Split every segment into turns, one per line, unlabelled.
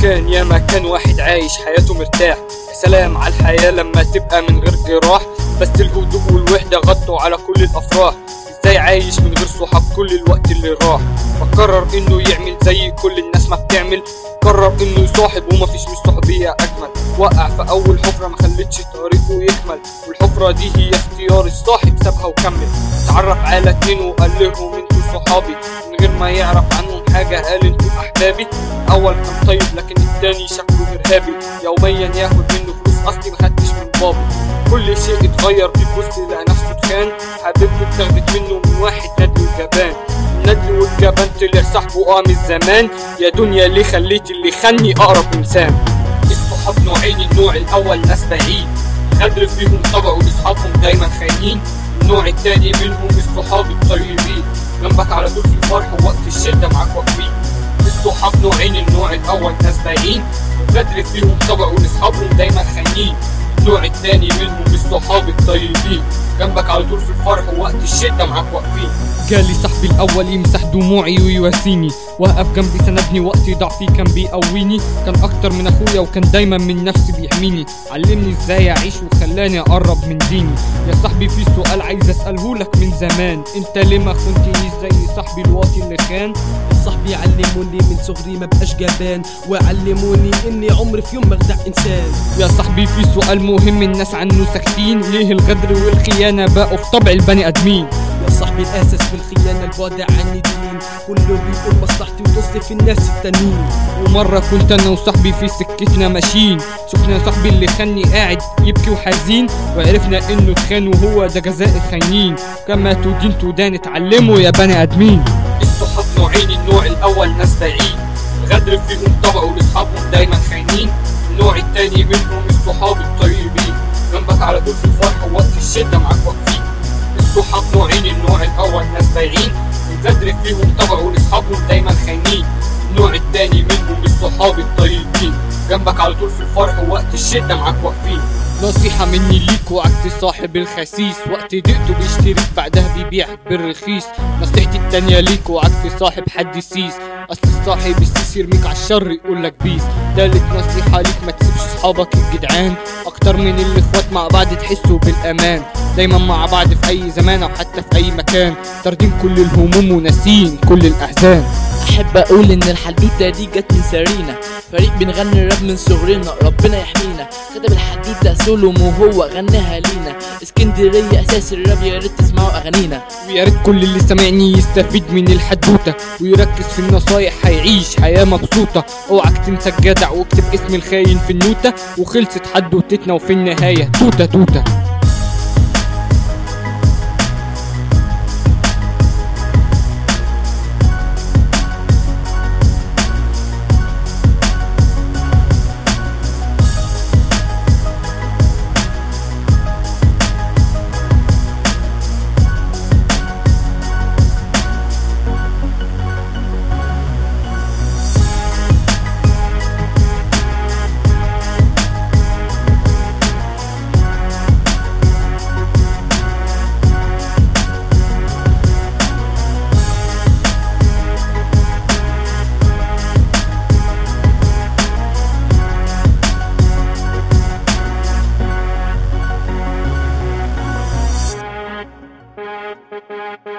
كان يا ما كان واحد عايش حياته مرتاح يا سلام على الحياة لما تبقى من غير جراح بس الهدوء والوحدة غطوا على كل الأفراح ازاي عايش من غير صحاب كل الوقت اللي راح فقرر انه يعمل زي كل الناس ما بتعمل قرر انه يصاحب ومفيش مش صحوبية اجمل وقع في اول حفرة ما خلتش طريقه يكمل والحفرة دي هي اختيار الصاحب سابها وكمل اتعرف على اتنين وقال لهم انتوا صحابي من غير ما يعرف عنهم حاجة قال انتوا احبابي اول كان طيب لكن التاني شكله ارهابي يوميا ياخد منه فلوس اصلي ما خدتش من بابي كل شيء اتغير بيبص لقى نفسه اتخان حبيبته اتاخدت منه من واحد ندل وجبان الندل والجبان طلع صاحبه اه من زمان يا دنيا ليه خليت اللي خاني اقرب انسان الصحاب نوعين النوع الاول ناس بعيد غدر فيهم طبعوا لاصحابهم دايما خاينين النوع التاني منهم الصحاب الطيبين جنبك على طول في الفرح ووقت الشده معاك واقفين الصحاب نوعين النوع الاول ناس بايعين غدر فيهم طبعوا لاصحابهم دايما خاينين النوع التاني منهم الصحاب الطيبين جنبك على طول في الفرح ووقت الشده معاك واقفين جالي صاحبي الاول يمسح دموعي ويواسيني وقف جنبي سندني وقت ضعفي كان بيقويني كان اكتر من اخويا وكان دايما من نفسي بيحميني علمني ازاي اعيش وخلاني اقرب من ديني يا صاحبي في سؤال عايز اساله لك من زمان انت ليه ما خنتنيش زي صاحبي الواطي اللي كان
صاحبي علموني من صغري ما بقاش جبان وعلموني اني عمري في يوم ما اخدع انسان
يا صاحبي في سؤال مهم الناس عنه ساكتين ليه الغدر والخيانة بقوا في طبع البني ادمين
يا صاحبي الاساس في الخيانه البعد عن الدين كله بيقول مصلحتي وتصلي في الناس التانيين
ومرة كنت انا وصاحبي في سكتنا ماشيين شفنا صاحبي اللي خاني قاعد يبكي وحزين وعرفنا انه اتخان وهو ده جزاء الخاينين كما تدين تدان اتعلموا يا بني ادمين الصحاب نوعين النوع الاول ناس بايعين غدر فيهم طبعوا لاصحابهم دايما خاينين النوع التاني منهم الصحاب الطيبين جنبك على طول في الفرح ووقت الشده معاك واقفين الصحاب نوعين النوع الاول ناس بايعين الغدر فيهم طبعوا لاصحابهم دايما خاينين النوع التاني منهم الصحاب الطيبين جنبك على طول في الفرح ووقت الشده معاك واقفين نصيحة مني ليك وعكس صاحب الخسيس وقت دقته بيشتريك بعدها بيبيعك بالرخيص نصيحتي التانية ليك وعكس صاحب حد سيس اصل الصاحب السيس يرميك على الشر يقولك بيس تالت نصيحة ليك ما تسيبش صحابك الجدعان اكتر من الاخوات مع بعض تحسوا بالامان دايما مع بعض في اي زمان او حتى في اي مكان طاردين كل الهموم وناسين كل الاحزان
احب اقول ان الحدوته دي جت من سارينا فريق بنغني راب من صغرنا ربنا يحمينا كتب الحدوته سولوم وهو غناها لينا اسكندريه اساس الراب يا ريت تسمعوا اغانينا
ويا ريت كل اللي سامعني يستفيد من الحدوته ويركز في النصايح هيعيش حياه مبسوطه اوعك تنسى الجدع واكتب اسم الخاين في النوته وخلصت حدوتتنا وفي النهايه توته توته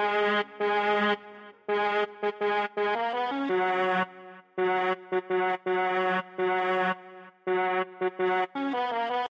Thank you.